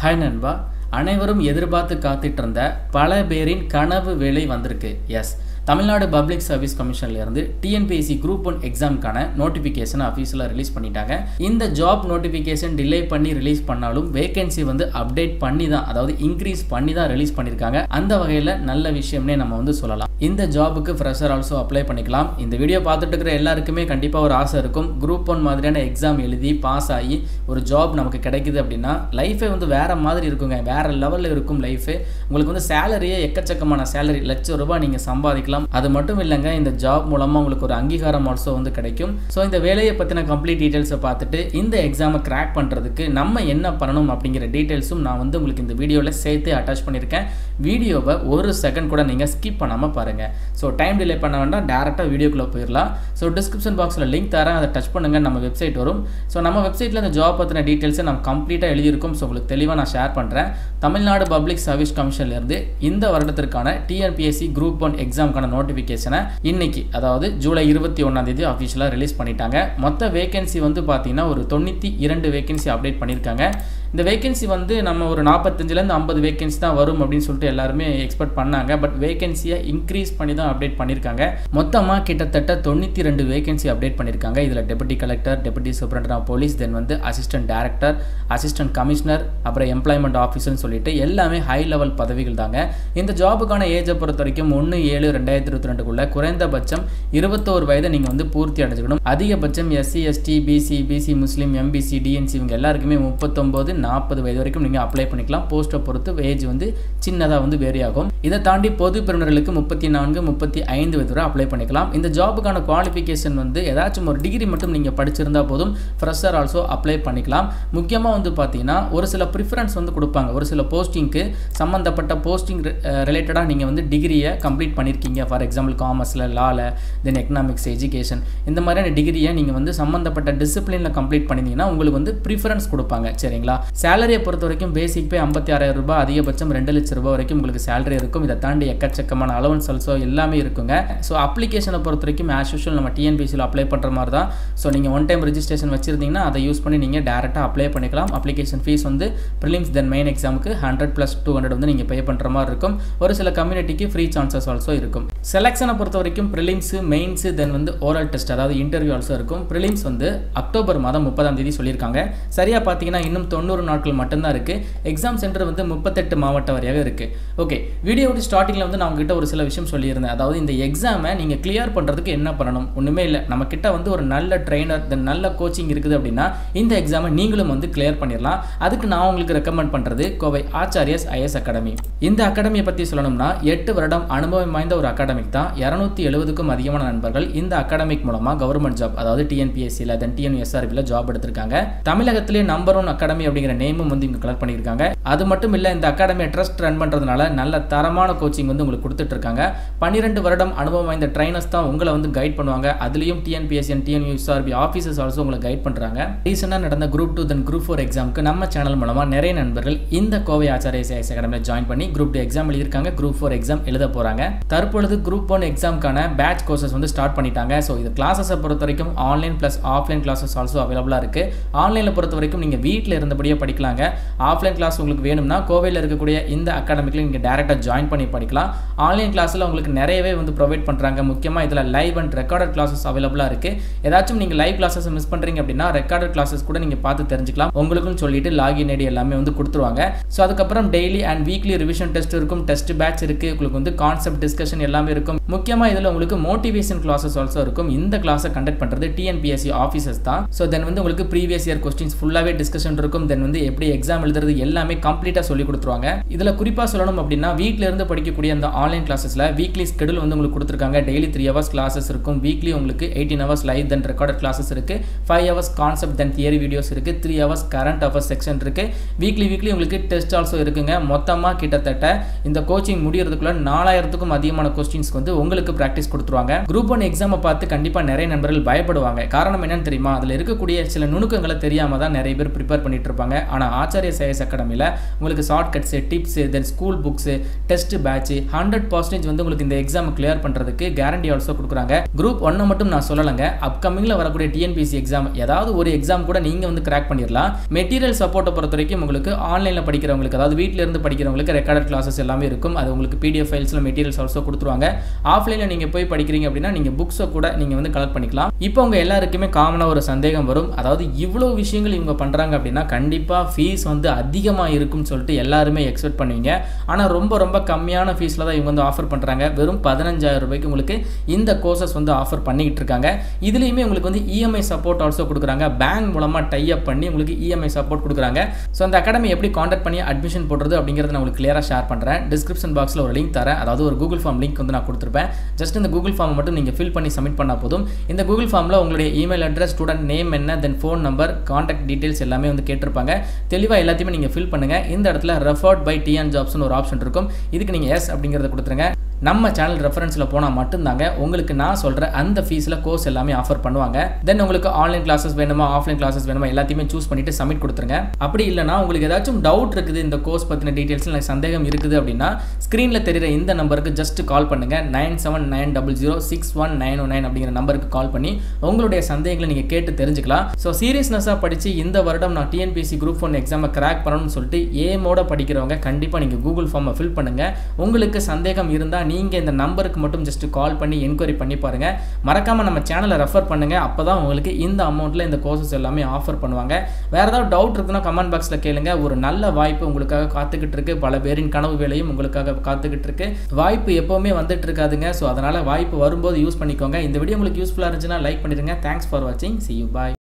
hi நண்பா அனைவரும் எதிர்பார்த்து காத்துட்டு இருந்த பல பேரின் கனவு வேலை வந்திருக்கு எஸ் தமிழ்நாடு பப்ளிக் சர்வீஸ் கமிஷன்லேருந்து டிஎன்பிஎஸ்சி குரூப் ஒன் எக்ஸாமுக்கான நோட்டிஃபிகேஷன் அஃபீஷியலாக ரிலீஸ் பண்ணிட்டாங்க இந்த ஜாப் நோட்டிஃபிகேஷன் டிலே பண்ணி ரிலீஸ் பண்ணாலும் வேகன்சி வந்து அப்டேட் பண்ணி தான் அதாவது இன்க்ரீஸ் பண்ணி தான் ரிலீஸ் பண்ணியிருக்காங்க அந்த வகையில் நல்ல விஷயம்னே நம்ம வந்து சொல்லலாம் இந்த ஜாபுக்கு ஃப்ரெஷர் ஆல்சோ அப்ளை பண்ணிக்கலாம் இந்த வீடியோ பார்த்துட்டு இருக்கிற எல்லாருக்குமே கண்டிப்பாக ஒரு ஆசை இருக்கும் குரூப் ஒன் மாதிரியான எக்ஸாம் எழுதி பாஸ் ஆகி ஒரு ஜாப் நமக்கு கிடைக்குது அப்படின்னா லைஃபே வந்து வேற மாதிரி இருக்குங்க வேற லெவலில் இருக்கும் லைஃபு உங்களுக்கு வந்து சேலரியே எக்கச்சக்கமான சேலரி லட்சம் ரூபாய் நீங்கள் சம்பாதிக்கலாம் அது மட்டும் இல்லைங்க இந்த ஜாப் மூலமாக உங்களுக்கு ஒரு அங்கீகாரம் ஆல்சோ வந்து கிடைக்கும் ஸோ இந்த வேலையை பற்றின கம்ப்ளீட் டீட்டெயில்ஸை பார்த்துட்டு இந்த எக்ஸாமை கிராக் பண்ணுறதுக்கு நம்ம என்ன பண்ணணும் அப்படிங்கிற டீட்டெயில்ஸும் நான் வந்து உங்களுக்கு இந்த வீடியோவில் சேர்த்து அட்டாச் பண்ணியிருக்கேன் வீடியோவை ஒரு செகண்ட் கூட நீங்கள் ஸ்கிப் பண்ணாமல் பாருங்கள் ஸோ டைம் டிலே பண்ண வேண்டாம் டேரெக்டாக வீடியோக்குள்ளே போயிடலாம் ஸோ டிஸ்கிரிப்ஷன் பாக்ஸில் லிங்க் தரேன் அதை டச் பண்ணுங்கள் நம்ம வெப்சைட் வரும் ஸோ நம்ம வெப்சைட்டில் இந்த ஜாப் பற்றின டீட்டெயில்ஸை நம்ம கம்ப்ளீட்டாக எழுதியிருக்கோம் ஸோ உங்களுக்கு தெளிவாக நான் ஷேர் பண்ணுறேன் தமிழ்நாடு பப்ளிக் சர்வீஸ் கமிஷன்லேருந்து இந்த வருடத்திற்கான டிஎன்பிஎஸ்சி குரூப் ஒன் எக்ஸாமுக்கான நோட்டிஃபிகேஷனை இன்னைக்கு அதாவது ஜூலை இருபத்தி ஒன்றாம் தேதி அஃபிஷியலாக ரிலீஸ் பண்ணிட்டாங்க மொத்த வேகன்சி வந்து பார்த்தீங்கன்னா ஒரு தொண்ணூற்றி இரண்டு வேகன்சி அப்டேட் பண்ணியிருக்காங்க இந்த வேகன்சி வந்து நம்ம ஒரு நாற்பத்தஞ்சிலேருந்து ஐம்பது வேகன்சி தான் வரும் அப்படின்னு சொல்லிட்டு எல்லாருமே எக்ஸ்பெக்ட் பண்ணாங்க பட் வேகன்சியை இன்க்ரீஸ் பண்ணி தான் அப்டேட் பண்ணியிருக்காங்க மொத்தமாக கிட்டத்தட்ட தொண்ணூற்றி ரெண்டு வேகன்சி அப்டேட் பண்ணியிருக்காங்க இதில் deputy collector deputy superintendent of police then வந்து அசிஸ்டன்ட் டேரக்டர் அசிஸ்டன்ட் கமிஷனர் அப்புறம் எம்ப்ளாய்மெண்ட் ஆஃபீஸர்னு சொல்லிட்டு எல்லாமே ஹை லெவல் பதவிகள் தாங்க இந்த ஜாபுக்கான ஏஜை பொறுத்த வரைக்கும் ஒன்று ஏழு ரெண்டாயிரத்தி இருபத்தி ரெண்டுக்குள்ள குறைந்தபட்சம் இருபத்தோரு வயதை நீங்கள் வந்து பூர்த்தி அடைஞ்சுக்கணும் அதிகபட்சம் SC ST BC BC Muslim MBC DNC இவங்க எல்லாருக்குமே முப்பத்தொம்போது நாற்பது வயது வரைக்கும் நீங்கள் அப்ளை பண்ணிக்கலாம் போஸ்ட்டை பொறுத்து ஏஜ் வந்து சின்னதாக வந்து வேரி ஆகும் இதை தாண்டி பொது பிரிவினர்களுக்கு முப்பத்தி நான்கு முப்பத்தி ஐந்து வயது வரை அப்ளை பண்ணிக்கலாம் இந்த ஜாபுக்கான குவாலிஃபிகேஷன் வந்து ஏதாச்சும் ஒரு டிகிரி மட்டும் நீங்கள் படிச்சிருந்தா போதும் ஃப்ரெஷர் ஆல்சோ அப்ளை பண்ணிக்கலாம் முக்கியமாக வந்து பார்த்தீங்கன்னா ஒரு சில ப்ரிஃபரன்ஸ் வந்து கொடுப்பாங்க ஒரு சில போஸ்டிங்க்கு சம்மந்தப்பட்ட போஸ்டிங் ரிலேட்டடாக நீங்கள் வந்து டிகிரியை கம்ப்ளீட் பண்ணியிருக்கீங்க ஃபார் எக்ஸாம்பிள் காமர்ஸில் லாவில் தென் எக்கனாமிக்ஸ் எஜுகேஷன் இந்த மாதிரியான டிகிரியை நீங்கள் வந்து சம்மந்தப்பட்ட டிசிப்ளினில் கம்ப்ளீட் பண்ணியிருந்தீங்கன்னா உங்களுக்கு வந்து ப்ரிஃபரன்ஸ் கொடுப்பாங்க சரிங்களா சேலரியை பொறுத்த வரைக்கும் பேசிக் பே ஐம்பத்தி ஆறாயிரம் ரூபாய் அதிகபட்சம் ரெண்டு லட்சம் ரூபாய் வரைக்கும் உங்களுக்கு சேலரி இருக்கும் இதை தாண்டி எக்கச்சக்கமான அலவன்ஸ் ஆல்சோ எல்லாமே இருக்குங்க ஸோ அப்ளிகேஷனை பொறுத்த வரைக்கும் ஆஸ் யூஷுவல் நம்ம டிஎன்பிசியில் அப்ளை பண்ணுற மாதிரி தான் ஸோ நீங்கள் ஒன் டைம் ரிஜிஸ்ட்ரேஷன் வச்சிருந்தீங்கன்னா அதை யூஸ் பண்ணி நீங்கள் டேரெக்டாக அப்ளை பண்ணிக்கலாம் அப்ளிகேஷன் ஃபீஸ் வந்து ப்ரிலிம்ஸ் தென் மெயின் எக்ஸாமுக்கு ஹண்ட்ரட் ப்ளஸ் டூ ஹண்ட்ரட் வந்து நீங்கள் பே பண்ணுற மாதிரி இருக்கும் ஒரு சில கம்யூனிட்டிக்கு ஃப்ரீ சான்சஸ் ஆல்சோ இருக்கும் செலெக்ஷனை பொறுத்த வரைக்கும் ப்ரிலிம்ஸு மெயின்ஸு தென் வந்து ஓரல் டெஸ்ட் அதாவது இன்டர்வியூ ஆல்சோ இருக்கும் ப்ரிலிம்ஸ் வந்து அக்டோபர் மாதம் முப்பதாம் தேதி சொல்லியிருக்காங்க சரியாக பார்த்தீங்கன்னா இன்னும் தொண்ணூறு நாட்கள் மட்டும்தான் இருக்குது எக்ஸாம் சென்டர் வந்து முப்பத்தெட்டு மாவட்டம் வரையாக இருக்குது ஓகே வீடியோட ஸ்டார்டிங்கில் வந்து நான் உங்ககிட்ட ஒரு சில விஷயம் சொல்லியிருந்தேன் அதாவது இந்த எக்ஸாமை நீங்கள் கிளியர் பண்ணுறதுக்கு என்ன பண்ணணும் ஒன்றுமே இல்லை நம்ம கிட்ட வந்து ஒரு நல்ல ட்ரெயினர் தென் நல்ல கோச்சிங் இருக்குது அப்படின்னா இந்த எக்ஸாமை நீங்களும் வந்து கிளியர் பண்ணிடலாம் அதுக்கு நான் உங்களுக்கு ரெக்கமெண்ட் பண்ணுறது கோவை ஆச்சாரியஸ் ஐஎஸ் அகாடமி இந்த அகாடமியை பற்றி சொல்லணும்னா எட்டு வருடம் அனுபவம் வாய்ந்த ஒரு அகாடமிக் தான் இரநூத்தி எழுபதுக்கும் அதிகமான நண்பர்கள் இந்த அகாடமிக் மூலமாக கவர்மெண்ட் ஜாப் அதாவது டிஎன்பிஎஸ்சியில் தென் டிஎன்எஸ்ஆர்பியில் ஜாப் எடுத்திருக்காங்க தமிழகத்திலே நம்பர் ஒன் அகாடமி அப்படிங்கிற நேமும் வந்து இங்கே கலெக்ட் பண்ணியிருக்காங்க அது மட்டும் இல்லை இந்த அகாடமியை ட்ரஸ்ட் ரன் பண்ணுறதுனால நல்ல தரமான கோச்சிங் வந்து உங்களுக்கு கொடுத்துட்டு இருக்காங்க பன்னிரெண்டு வருடம் அனுபவம் வாய்ந்த ட்ரைனர்ஸ் தான் உங்களை வந்து கைட் பண்ணுவாங்க அதுலேயும் TNPSC and TNUSRB officers also உங்களை கைட் பண்ணுறாங்க ரீசெண்டாக நடந்த group two then group four எக்ஸாமுக்கு நம்ம சேனல் மூலமாக நிறைய நண்பர்கள் இந்த கோவை ஆச்சாரிய ஐஎஸ் அகாடமியில் ஜாயின் பண்ணி குரூப் டூ எக்ஸாம் எழுதியிருக்காங்க குரூப் ஃபோர் எக்ஸாம் எழுத போகிறாங்க தற்பொழுது குரூப் ஒன் எக்ஸாமுக்கான பேட்ச் கோர்சஸ் வந்து ஸ்டார்ட் பண்ணிட்டாங்க ஸோ இது கிளாஸஸை பொறுத்த வரைக்கும் online plus offline classes also அவைலபிளாக இருக்குது ஆன்லைனில் பொறுத்த வரைக்கும் நீங்கள் வீட்டில் இருந்தபடியே படிக்கலாங்க ஆஃப்லைன் கிளாஸ் உங்களுக்கு வேணும்னா கோவையில் இருக்கக்கூடிய இந்த அகாடமிக்கில் நீங்கள் டேரெக்டாக ஜாயின் பண்ணி படிக்கலாம் ஆன்லைன் கிளாஸில் உங்களுக்கு நிறையவே வந்து ப்ரொவைட் பண்ணுறாங்க முக்கியமாக இதில் லைவ் அண்ட் ரெக்கார்டட் கிளாஸஸ் அவைலபிளாக இருக்குது ஏதாச்சும் நீங்கள் லைவ் கிளாஸஸ் மிஸ் பண்ணுறீங்க அப்படின்னா ரெக்கார்டட் கிளாஸஸ் கூட நீங்கள் பார்த்து தெரிஞ்சுக்கலாம் உங்களுக்குன்னு சொல்லிட்டு லாகின் ஐடி எல்லாமே வந்து கொடுத்துருவாங்க ஸோ அதுக்கப்புறம் daily and weekly revision test இருக்கும் டெஸ்ட் பேட்ச் இருக்குது உங்களுக்கு வந்து கான்செப்ட் டிஸ்கஷன் எல்லாமே இருக்கும் முக்கியமாக இதில் உங்களுக்கு மோட்டிவேஷன் கிளாஸஸ் ஆல்சோ இருக்கும் இந்த கிளாஸை கண்டக்ட் பண்ணுறது டிஎன்பிஎஸ்சி ஆஃபீஸர்ஸ் தான் ஸோ தென் வந்து உங்களுக்கு ப்ரீவியஸ் இயர் கொஸ்டின்ஸ் ஃபுல்லாகவே டிஸ்கஷன் இருக்கும் தென் வந்து எப்படி எக்ஸாம் எழுதுறது எல்லாமே கம்ப்ளீட்டாக சொல்லி கொடுத்துருவாங்க இதில் குறிப்பாக சொல்லணும் அப்படின்னா வீட்டில் இருந்து படிக்கக்கூடிய அந்த ஆன்லைன் கிளாஸஸில் வீக்லி ஸ்கெடியூல் வந்து உங்களுக்கு கொடுத்துருக்காங்க டெய்லி த்ரீ ஹவர்ஸ் கிளாஸஸ் இருக்கும் வீக்லி உங்களுக்கு eighteen hours live then recorded classes இருக்குது five hours concept then theory videos இருக்குது three hours current hours section இருக்குது வீக்லி வீக்லி உங்களுக்கு டெஸ்ட் ஆல்சோ இருக்குங்க மொத்தமாக கிட்டத்தட்ட இந்த கோச்சிங் முடியறதுக்குள்ள நாலாயிரத்துக்கும் அதிகமான கொஸ்டின்ஸ்க்கு வந்து உங்களுக்கு ப்ராக்டிஸ் கொடுத்துருவாங்க குரூப் ஒன் எக்ஸாமை பார்த்து கண்டிப்பாக நிறைய நண்பர்கள் பயப்படுவாங்க காரணம் என்னன்னு தெரியுமா அதில் இருக்கக்கூடிய சில நுணுக்கங்களை தெரியாமல் தான் நிறைய பேர் ப்ரிப்பேர் பண்ணிட்டு இருப்பாங்க கொடுப்பாங்க ஆனால் ஆச்சாரிய சேயஸ் அகாடமியில் உங்களுக்கு shortcuts tips then school books test batch hundred percentage வந்து உங்களுக்கு இந்த எக்ஸாம் கிளியர் பண்ணுறதுக்கு கேரண்டி ஆல்சோ கொடுக்குறாங்க குரூப் ஒன்னை மட்டும் நான் சொல்லலைங்க அப்கமிங்கில் வரக்கூடிய டிஎன்பிசி எக்ஸாம் ஏதாவது ஒரு எக்ஸாம் கூட நீங்கள் வந்து கிராக் பண்ணிடலாம் மெட்டீரியல் சப்போர்ட்டை பொறுத்த வரைக்கும் உங்களுக்கு ஆன்லைனில் படிக்கிறவங்களுக்கு அதாவது வீட்டில் இருந்து படிக்கிறவங்களுக்கு ரெக்கார்டட் கிளாஸஸ் எல்லாமே இருக்கும் அது உங்களுக்கு பிடிஎஃப் ஃபைல்ஸில் மெட்டீரியல்ஸ் ஆல்சோ கொடுத்துருவாங்க ஆஃப்லைனில் நீங்கள் போய் படிக்கிறீங்க அப்படின்னா நீங்கள் புக்ஸை கூட நீங்கள் வந்து கலெக்ட் பண்ணிக்கலாம் இப்போ உங்க எல்லாருக்குமே காமனாக ஒரு சந்தேகம் வரும் அதாவது இவ்வளோ விஷயங்கள் இவங்க பண்ணுறாங்க அப்படின்னா கண்டிப்பாக ஃபீஸ் வந்து அதிகமாக இருக்கும்னு சொல்லிட்டு எல்லாருமே எக்ஸ்பெக்ட் பண்ணுவீங்க ஆனால் ரொம்ப ரொம்ப கம்மியான ஃபீஸில் தான் இவங்க வந்து ஆஃபர் பண்ணுறாங்க வெறும் பதினஞ்சாயிரம் ரூபாய்க்கு உங்களுக்கு இந்த கோர்சஸ் வந்து ஆஃபர் பண்ணிக்கிட்டு இருக்காங்க இதுலேயுமே உங்களுக்கு வந்து இஎம்ஐ சப்போர்ட் ஆல்சோ கொடுக்குறாங்க பேங்க் மூலமாக டை அப் பண்ணி உங்களுக்கு இஎம்ஐ சப்போர்ட் கொடுக்குறாங்க ஸோ அந்த அகாடமி எப்படி காண்டாக்ட் பண்ணி அட்மிஷன் போடுறது அப்படிங்கிறத நான் உங்களுக்கு கிளியராக ஷேர் பண்ணுறேன் டிஸ்கிரிப்ஷன் பாக்ஸில் ஒரு லிங்க் தரேன் அதாவது ஒரு கூகுள் ஃபார்ம் லிங்க் வந்து நான் கொடுத்துருப்பேன் ஜஸ்ட் இந்த கூகுள் ஃபார்ம் மட்டும் நீங்கள் ஃபில் பண்ணி சப்மிட் பண்ணால் போதும் இந்த கூகுள் ஃபார்மில் உங்களுடைய இமெயில் அட்ரஸ் ஸ்டூடெண்ட் நேம் என்ன then phone number contact details எல்லாமே வந்து கேட்டிருப்பாங்க தெளிவாக எல்லாத்தையுமே நீங்கள் ஃபில் பண்ணுங்கள் இந்த இடத்துல ரெஃபர்ட் பை டிஎன் ஜாப்ஸ்னு ஒரு ஆப்ஷன் இருக்கும் இதுக்கு நீங்கள் எஸ் அப்படிங்கிறத கொடுத்துருங்க நம்ம சேனல் ரெஃபரன்ஸில் போனால் மட்டும்தாங்க உங்களுக்கு நான் சொல்கிற அந்த ஃபீஸில் கோர்ஸ் எல்லாமே ஆஃபர் பண்ணுவாங்க தென் உங்களுக்கு ஆன்லைன் கிளாஸஸ் வேணுமா ஆஃப்லைன் கிளாஸஸ் வேணுமா எல்லாத்தையுமே சூஸ் பண்ணிட்டு சப்மிட் கொடுத்துருங்க அப்படி இல்லைனா உங்களுக்கு ஏதாச்சும் டவுட் இருக்குது இந்த கோர்ஸ் பற்றின டீட்டெயில்ஸ் எனக்கு சந்தேகம் இருக்குது அப்படின்னா ஸ்க்ரீனில் தெரிகிற இந்த நம்பருக்கு ஜஸ்ட் கால் பண்ணுங்கள் nine seven nine double zero six one nine nine அப்படிங்கிற நம்பருக்கு கால் பண்ணி உங்களுடைய சந்தேகங்களை நீங்கள் கேட்டு தெரிஞ்சுக்கலாம் ஸோ சீரியஸ்னஸாக படித்து இந்த வருடம் நான் டிஎன்பிசி குரூப் ஒன் எக்ஸாமை கிராக் பண்ணணும்னு சொல்லிட்டு ஏமோட படிக்கிறவங்க கண்டிப்பாக நீங்கள் கூகுள் ஃபார்மை ஃபில் பண்ணுங்கள் உங்களுக்கு சந்தேகம் இருந்தால் நீங்கள் இந்த நம்பருக்கு மட்டும் ஜஸ்ட் கால் பண்ணி என்கொயரி பண்ணி பாருங்கள் மறக்காமல் நம்ம சேனலை ரெஃபர் பண்ணுங்கள் அப்போ தான் உங்களுக்கு இந்த அமௌண்ட்டில் இந்த கோர்சஸ் எல்லாமே ஆஃபர் பண்ணுவாங்க வேறு ஏதாவது டவுட் இருக்குன்னா கமெண்ட் பாக்ஸில் கேளுங்க ஒரு நல்ல வாய்ப்பு உங்களுக்காக காத்துக்கிட்டு இருக்கு பல பேரின் கனவு வேலையும் உங்களுக்காக காத்துக்கிட்டு இருக்கு வாய்ப்பு எப்போவுமே வந்துட்டு இருக்காதுங்க ஸோ அதனால் வாய்ப்பு வரும்போது யூஸ் பண்ணிக்கோங்க இந்த வீடியோ உங்களுக்கு யூஸ்ஃபுல்லாக இருந்துச்சுன்னா லைக் பண்ணிடுங்க தேங்க்ஸ் ஃபார் வாட்சிங் சி யூ பாய்